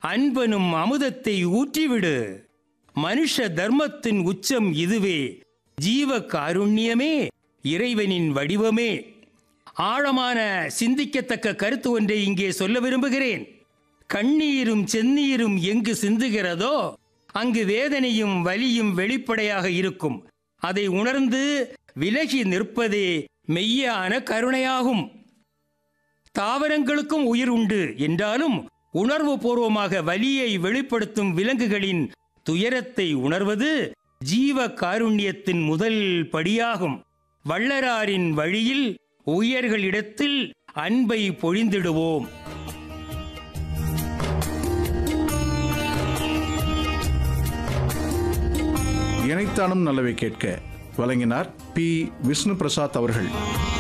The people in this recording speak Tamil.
அன்பனும் அமுதத்தை ஊற்றிவிடு மனுஷ தர்மத்தின் உச்சம் இதுவே ஜீவ காருண்யமே இறைவனின் வடிவமே ஆழமான சிந்திக்கத்தக்க கருத்து ஒன்றை இங்கே சொல்ல விரும்புகிறேன் கண்ணீரும் செந்நீரும் எங்கு சிந்துகிறதோ அங்கு வேதனையும் வலியும் வெளிப்படையாக இருக்கும் அதை உணர்ந்து விலகி நிற்பதே மெய்யான கருணையாகும் தாவரங்களுக்கும் உயிர் உண்டு என்றாலும் உணர்வு பூர்வமாக வலியை வெளிப்படுத்தும் விலங்குகளின் துயரத்தை உணர்வது ஜீவ காருண்யத்தின் முதல் படியாகும் வள்ளராரின் வழியில் உயர்களிடத்தில் அன்பை பொழிந்திடுவோம் இணைத்தானும் நல்லவை கேட்க வழங்கினார் பி விஷ்ணு பிரசாத் அவர்கள்